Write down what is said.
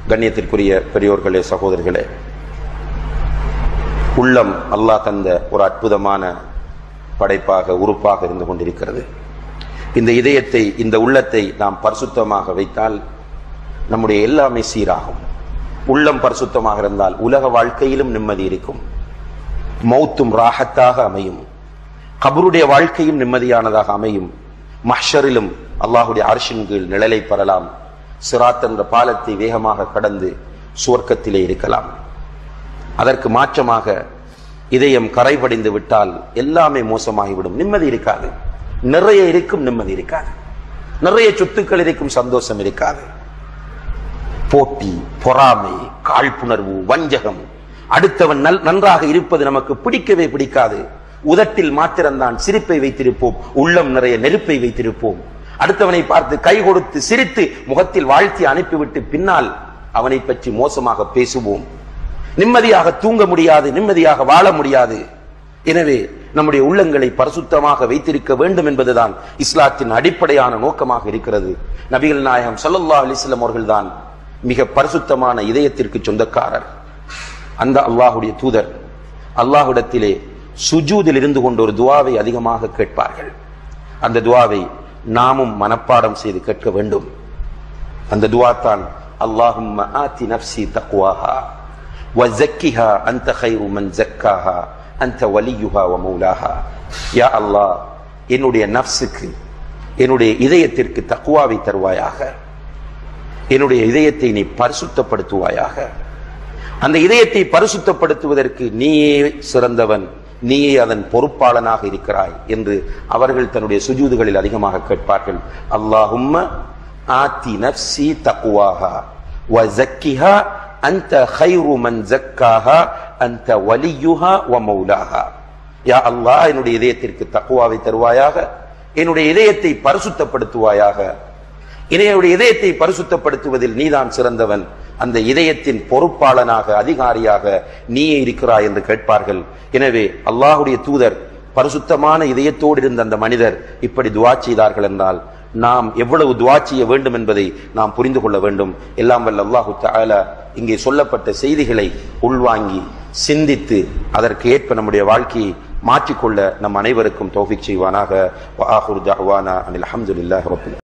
கண்ணியத்திற்குரிய பெரியோர்களே சகோதரர்களே உள்ளம் அல்லாஹ் தந்த ஒரு அற்புதமான படைப்பாக உறுப்பாக இருந்து கொண்டிருக்கிறது இந்த இதயத்தை இந்த உள்ளத்தை நாம் பரிசுத்தமாக வைத்தால் நம்முடைய எல்லாமே சீராகும் உள்ளம் பரிசுத்தமாக இருந்தால் உலக வாழ்க்கையிலும் நிம்மதி இருக்கும் மௌத்தும் ராகத்தாக அமையும் கபருடைய வாழ்க்கையும் நிம்மதியானதாக அமையும் மஹ்ஷரிலும் அல்லாஹுடைய அரிசின் கீழ் நிழலை பெறலாம் சிராத் என்ற பாலத்தை வேகமாக கடந்து சுவர்க்கத்திலே இருக்கலாம் அதற்கு மாற்றமாக இதயம் கரைபடிந்து விட்டால் எல்லாமே மோசமாகிவிடும் நிம்மதி இருக்காது நிறைய இருக்கும் நிம்மதி இருக்காது நிறைய சொத்துக்கள் இருக்கும் சந்தோஷம் இருக்காது போட்டி பொறாமை காழ்ப்புணர்வு வஞ்சகம் அடுத்தவன் நல் நன்றாக இருப்பது நமக்கு பிடிக்கவே பிடிக்காது உதட்டில் மாத்திரம்தான் சிரிப்பை வைத்திருப்போம் உள்ளம் நிறைய நெருப்பை வைத்திருப்போம் அடுத்தவனை பார்த்து கை கொடுத்து சிரித்து முகத்தில் வாழ்த்தி அனுப்பிவிட்டு பின்னால் அவனை பற்றி மோசமாக பேசுவோம் நிம்மதியாக தூங்க முடியாது நிம்மதியாக வாழ முடியாது எனவே நம்முடைய உள்ளங்களை பரிசுத்தமாக வைத்திருக்க வேண்டும் என்பதுதான் இஸ்லாத்தின் அடிப்படையான நோக்கமாக இருக்கிறது நபிகள் நாயகம் ஸல்லல்லாஹு அலைஹி வஸல்லம் அவர்கள்தான் மிக பரிசுத்தமான இதயத்திற்கு சொந்தக்காரர் அந்த அல்லாஹுடைய தூதர் அல்லாஹ்விடத்திலே சுஜூதில் இருந்து கொண்டு ஒரு துவாவை அதிகமாக கேட்பார்கள் அந்த துவாவை நாமும் மனப்பாடம் செய்து கேட்க வேண்டும் அந்த துவா தான் அல்லாஹும்ம ஆத்தி நஃப்சி தக்வாஹா வஸக்கிஹா அன்த கைரு மன் ஜக்காஹா அன்த வலியுஹா வ மௌலாஹா யா அல்லாஹ் என்னுடைய நஃப்ஸுக்கு என்னுடைய இதயத்திற்கு தக்குவாவை தருவாயாக என்னுடைய இதயத்தை நீ பரிசுத்தப்படுத்துவாயாக அந்த இதயத்தை பரிசுத்தப்படுத்துவதற்கு நீயே சிறந்தவன் நீயே அதன் பொறுப்பாளனாக இருக்கிறாய் என்று அவர்கள் தன்னுடைய சுஜூதுகளில் அதிகமாக கேட்பார்கள் அல்லாஹும்ம ஆத்தி நஃப்சி தக்குவாஹா வ ஜக்கிஹா அன்த கைரு மன் ஜக்காஹா அன்த வலியுஹா வ மௌலாஹா யா அல்லாஹ் என்னுடைய இதயத்திற்கு தக்குவாவை தருவாயாக என்னுடைய இதயத்தை பரிசுத்தப்படுத்துவாயாக என்னுடைய இதயத்தை பரிசுத்தப்படுத்துவதில் நீதான் சிறந்தவன் அந்த இதயத்தின் பொறுப்பாளனாக அதிகாரியாக நீயே இருக்கிறாய் என்று கேட்பார்கள் எனவே அல்லாஹுடைய தூதர் பரிசுத்தமான இதயத்தோடு இருந்த அந்த மனிதர் இப்படி துவா செய்தார்கள் என்றால் நாம் எவ்வளவு துவா செய்ய வேண்டும் என்பதை நாம் புரிந்து கொள்ள வேண்டும் எல்லாம் வல்ல அல்லாஹு தஆலா இங்கே சொல்லப்பட்ட செய்திகளை உள்வாங்கி சிந்தித்து அதற்கு ஏற்ப நம்முடைய வாழ்க்கையை மாற்றிக்கொள்ள நம் அனைவருக்கும் தௌஃபிக் செய்வானாக வ ஆஹிரு தஅவானா அனில் அல்ஹம்துலில்லாஹி ரப்பில்